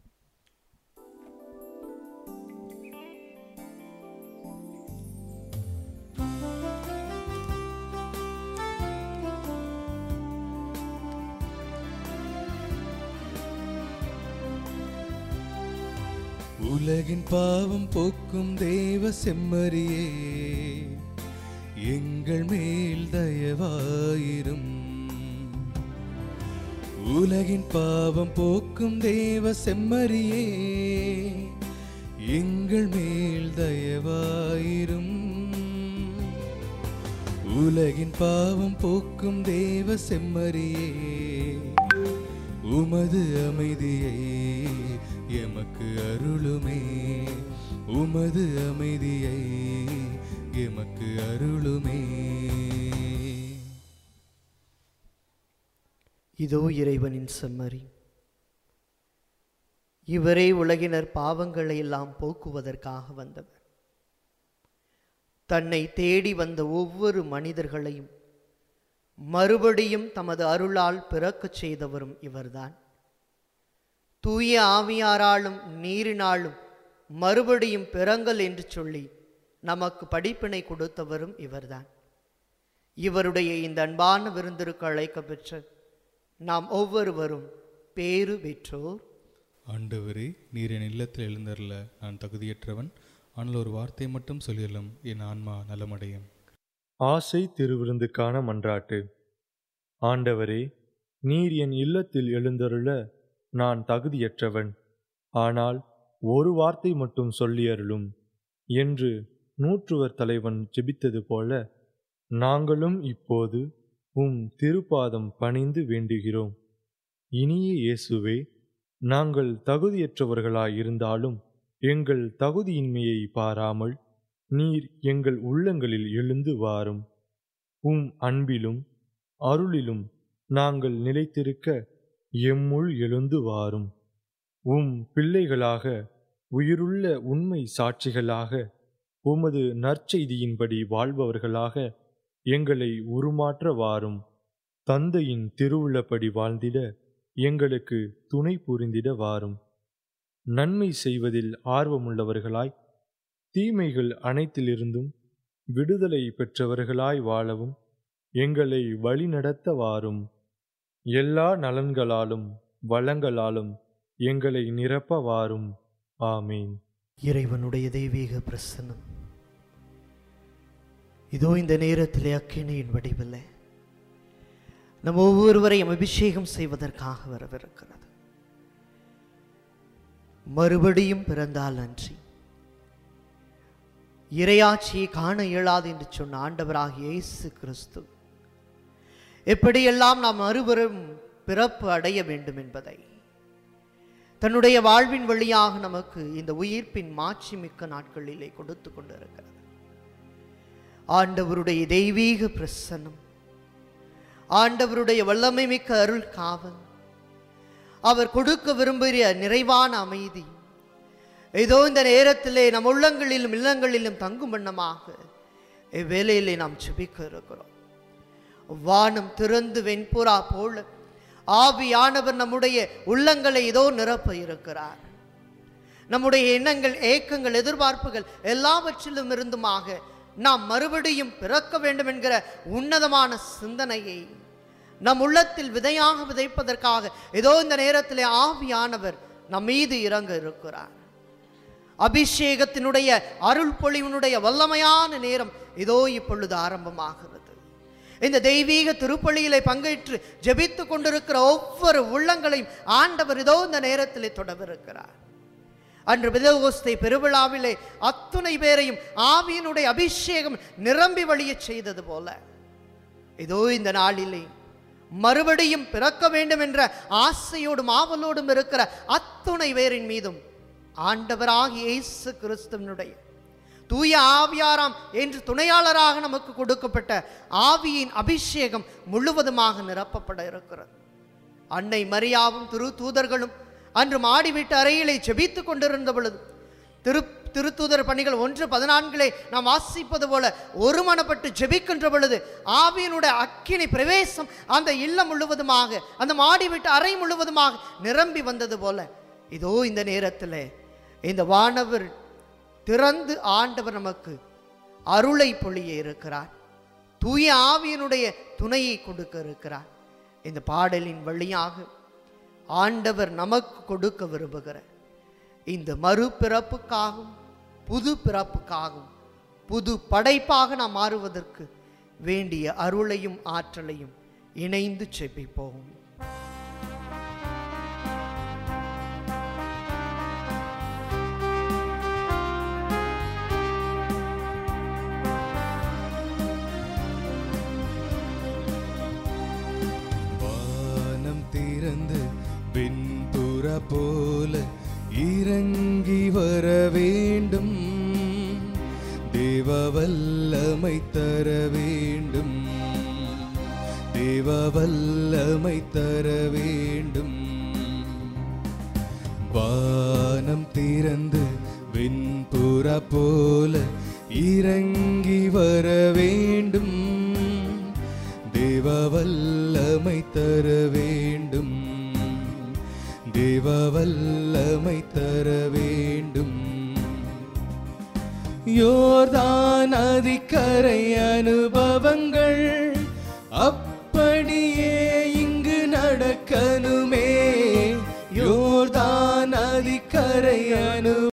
A: உலகின் பாவம் போக்கும் தேவ செம்மறியே எங்கள் மேல் தயவாயிரும் உலகின் பாவம் போக்கும் தேவ செம்மறியே எங்கள் மேல் தயவாயிரும் உலகின் பாவம் போக்கும் தேவ செம்மறியே உமது அமைதியை எமக்கு அருளுமே உமது அமைதியை எமக்கு அருளுமே
B: இதோ இறைவனின் செம்மறி இவரே உலகினர் பாவங்களை எல்லாம் போக்குவதற்காக வந்தவர் தன்னை தேடி வந்த ஒவ்வொரு மனிதர்களையும் மறுபடியும் தமது அருளால் பிறக்கச் செய்தவரும் இவர்தான் தூய ஆவியாராலும் நீரினாலும் மறுபடியும் பிறங்கள் என்று சொல்லி நமக்கு படிப்பினை கொடுத்தவரும் இவர்தான் இவருடைய இந்த அன்பான விருந்திற்கு அழைக்கப்பெற்ற நாம் ஒவ்வொருவரும் பேறு பெற்றோர்
A: ஆண்டவரே நீர் என் இல்லத்தில் எழுந்தருள நான் தகுதியற்றவன் ஆனால் ஒரு வார்த்தை மட்டும் சொல்லிடலும் என் ஆன்மா நலமடையும்
C: ஆசை திருவிருந்துக்கான மன்றாட்டு ஆண்டவரே நீர் என் இல்லத்தில் எழுந்தருள நான் தகுதியற்றவன் ஆனால் ஒரு வார்த்தை மட்டும் சொல்லியருளும் என்று நூற்றுவர் தலைவன் ஜெபித்தது போல நாங்களும் இப்போது உம் திருப்பாதம் பணிந்து வேண்டுகிறோம் இனிய இயேசுவே நாங்கள் தகுதியற்றவர்களாயிருந்தாலும் எங்கள் தகுதியின்மையை பாராமல் நீர் எங்கள் உள்ளங்களில் எழுந்து வாரும் உம் அன்பிலும் அருளிலும் நாங்கள் நிலைத்திருக்க எம்முள் எழுந்து வாரும் உம் பிள்ளைகளாக உயிருள்ள உண்மை சாட்சிகளாக உமது நற்செய்தியின்படி வாழ்பவர்களாக எங்களை உருமாற்ற வாரும் தந்தையின் திருவுள்ளப்படி வாழ்ந்திட எங்களுக்கு துணை புரிந்திட வாரும் நன்மை செய்வதில் ஆர்வமுள்ளவர்களாய் தீமைகள் அனைத்திலிருந்தும் விடுதலை பெற்றவர்களாய் வாழவும் எங்களை வழிநடத்த வாரும் எல்லா நலன்களாலும் வளங்களாலும் எங்களை நிரப்ப வாரும் ஆமீன்
B: இறைவனுடைய தெய்வீக பிரசன்னம் இதோ இந்த நேரத்திலே அக்கினியின் வடிவில் நம் ஒவ்வொருவரையும் அபிஷேகம் செய்வதற்காக வரவிருக்கிறது மறுபடியும் பிறந்தால் அன்றி இறையாட்சியை காண இயலாது என்று சொன்ன ஆண்டவராகிய இயேசு கிறிஸ்து எப்படியெல்லாம் நாம் மறுபுறம் பிறப்பு அடைய வேண்டும் என்பதை தன்னுடைய வாழ்வின் வழியாக நமக்கு இந்த உயிர்ப்பின் மாட்சி மிக்க நாட்களிலே கொடுத்து கொண்டிருக்கிறது ஆண்டவருடைய தெய்வீக பிரசன்னம் ஆண்டவருடைய வல்லமை மிக்க அருள் காவல் அவர் கொடுக்க விரும்பிய நிறைவான அமைதி ஏதோ இந்த நேரத்திலே நம் உள்ளங்களிலும் இல்லங்களிலும் தங்கும் வண்ணமாக இவ்வேளையிலே நாம் செபிக்க இருக்கிறோம் வானம் திறந்து வெண்புறா போல ஆவியானவர் நம்முடைய உள்ளங்களை ஏதோ நிரப்ப இருக்கிறார் நம்முடைய எண்ணங்கள் ஏக்கங்கள் எதிர்பார்ப்புகள் எல்லாவற்றிலும் இருந்துமாக நாம் மறுபடியும் பிறக்க வேண்டும் என்கிற உன்னதமான சிந்தனையை நம் உள்ளத்தில் விதையாக விதைப்பதற்காக ஏதோ இந்த நேரத்திலே ஆவியானவர் நம் மீது இறங்க இருக்கிறார் அபிஷேகத்தினுடைய அருள் பொழிவினுடைய வல்லமையான நேரம் இதோ இப்பொழுது ஆரம்பமாகிறது இந்த தெய்வீக திருப்பலியிலே பங்கேற்று ஜெபித்து கொண்டிருக்கிற ஒவ்வொரு உள்ளங்களையும் ஆண்டவர் இதோ இந்த நேரத்திலே தொடவிருக்கிறார் அன்று விதகோஸ்தை பெருவிழாவிலே அத்துணை பேரையும் ஆவியினுடைய அபிஷேகம் நிரம்பி வழியச் செய்தது போல இதோ இந்த நாளிலே மறுபடியும் பிறக்க வேண்டும் என்ற ஆசையோடும் ஆவலோடும் இருக்கிற அத்துணை பேரின் மீதும் ஆண்டவராகிய இயேசு கிறிஸ்துவனுடைய தூய ஆவியாராம் என்று துணையாளராக நமக்கு கொடுக்கப்பட்ட ஆவியின் அபிஷேகம் முழுவதுமாக நிரப்பப்பட இருக்கிறது அன்னை மரியாவும் திரு தூதர்களும் அன்று மாடி வீட்டு அறையிலே ஜெபித்துக் கொண்டிருந்த பொழுது திரு திருத்தூதர் பணிகள் ஒன்று பதினான்கிலே நாம் வாசிப்பது போல ஒருமனப்பட்டு ஜெபிக்கின்ற பொழுது ஆவியனுடைய அக்கினி பிரவேசம் அந்த இல்லம் முழுவதுமாக அந்த மாடி விட்டு அறை முழுவதுமாக நிரம்பி வந்தது போல இதோ இந்த நேரத்தில் இந்த வானவர் திறந்து ஆண்டவர் நமக்கு அருளை பொழிய இருக்கிறார் தூய ஆவியனுடைய துணையை கொடுக்க இருக்கிறார் இந்த பாடலின் வழியாக ஆண்டவர் நமக்கு கொடுக்க விரும்புகிற இந்த மறுபிறப்புக்காகவும் புது பிறப்புக்காகவும் புது படைப்பாக நாம் மாறுவதற்கு வேண்டிய அருளையும் ஆற்றலையும் இணைந்து செபிப்போம்
A: வானம் திறந்து பின்புற போல இறங்கி வர வேண்டும் தேவ வல்லமை தர வேண்டும் தேவ வல்லமை தர வேண்டும் வானம் திறந்து வெண்புற போல இறங்கி வர வேண்டும் தேவ வல்லமை தர வேண்டும் தேவ வல்லமை தர வேண்டும் யோர்தான் நதிக்கரை அனுபவங்கள் அப்படியே இங்கு நடக்கணுமே யோர்தான் நதிக்கரை அனு